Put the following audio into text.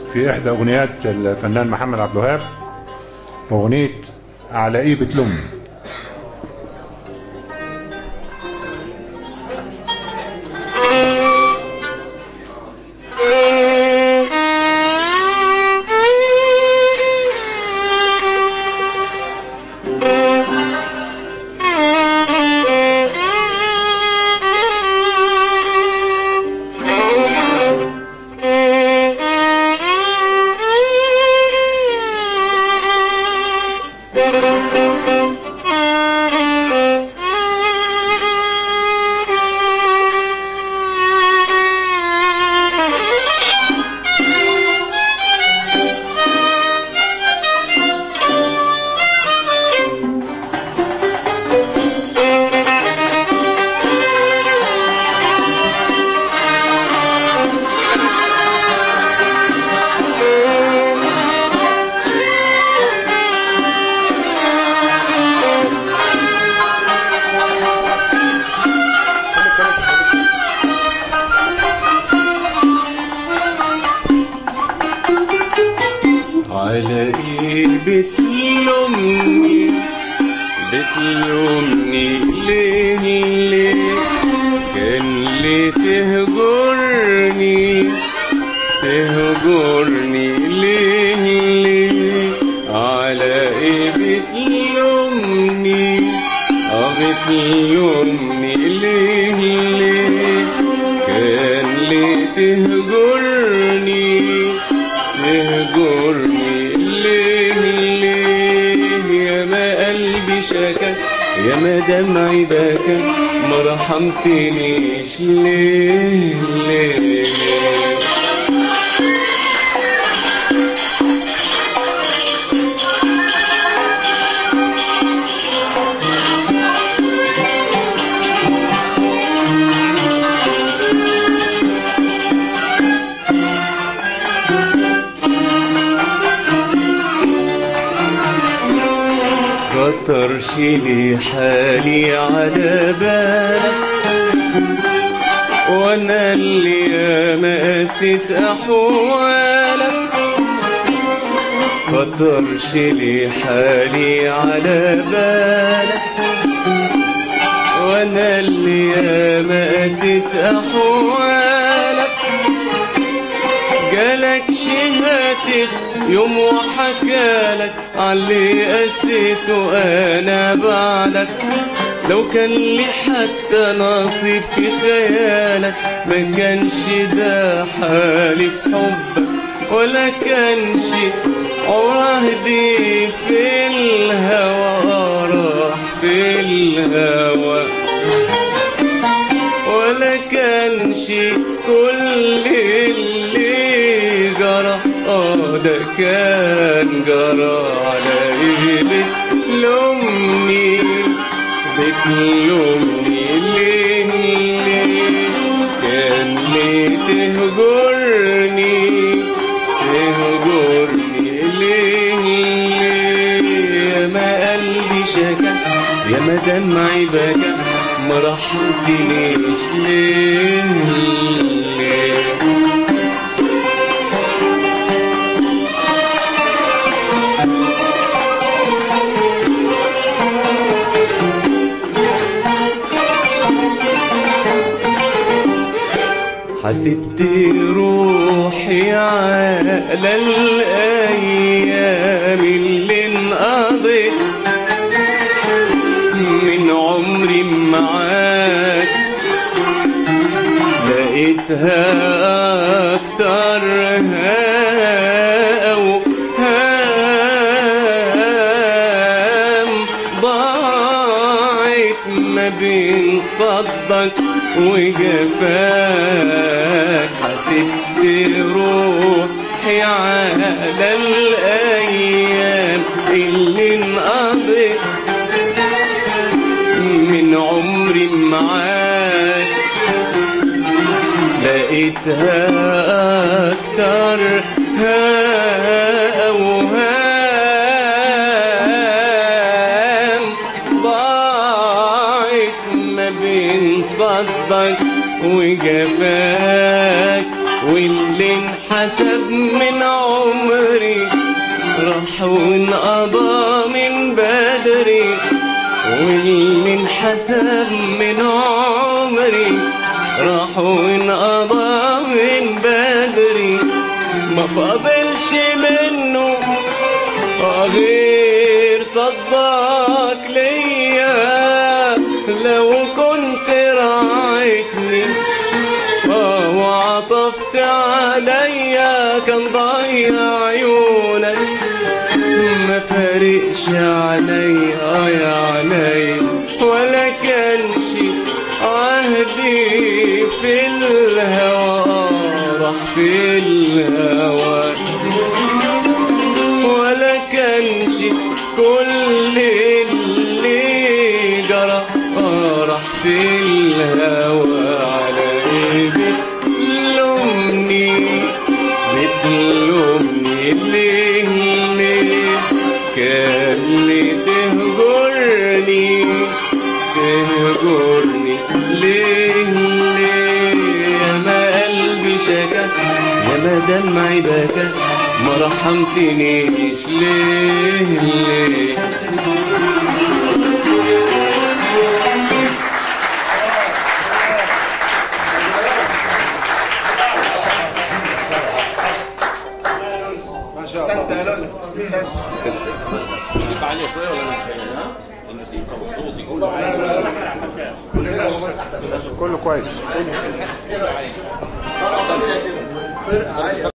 في إحدى أغنيات الفنان محمد عبد الوهاب أغنية على إيه بتلومني على ايه بتلومني بتلومني ليه ليه كان ليه تهجرني تهجرني ليه ليه على ايه بتلومني اه بتلومني ليه ليه كان ليه تهجرني تهجرني ليه ليه يا ما قلبي شكا يا ما دمعي بكى ما رحمتنيش ليه ليه خطرش لي حالي على بالك وانا اللي ياما قاسيت احوالك خطرش لي حالي على بالك وانا اللي ياما قاسيت احوالك جالك شهاتك يوم وحكالك علي قسيته انا بعدك لو كان لي حتى نصيب في خيالك ما كانش ده حالي في حبك ولا كانش عهدي في الهوى راح في الهوى ولا كانش كل اللي جرى اه ده كان جرى على ايه بتلومني بتلومني ليه ليه كان ليه تهجرني تهجرني ليه ليه يا ما قلبي شكا يا ما دمعي بكى ما رحمتنيش ليه ليه حسبت روحي على الأيام اللي انقضت من عمري معاك لقيتها أكتر أوهام ضاعت ما بين صدك وجفاك حسبت روحي على الأيام اللي انقضت من عمري معاك لقيتها أكتر أوهام ضاعت ما بين صدك وجفاك واللي انحسب من عمري راح وانقضى من بدري واللي انحسب من عمري راح وانقضى من بدري ما فاضلش منه غير صداك ليا لو كنت راعيتني آه وعطفت عليا كان ضيع عيونك ما فارقش عليا يا عليا ولا كانش عهدي في الهوى راح في الهوى ولا كانش كل اللي جرى آه راح في الهوى على ايه بتلومني بتلومني ليه ليه كان لي تهجرني تهجرني ليه ليه يا ما قلبي شكا يا ما دمعي بكى ما رحمتنيش ليه ليه ما شاء الله الموسيقى عالية شوية ولا لا؟ الموسيقى والصوت كله كله كويس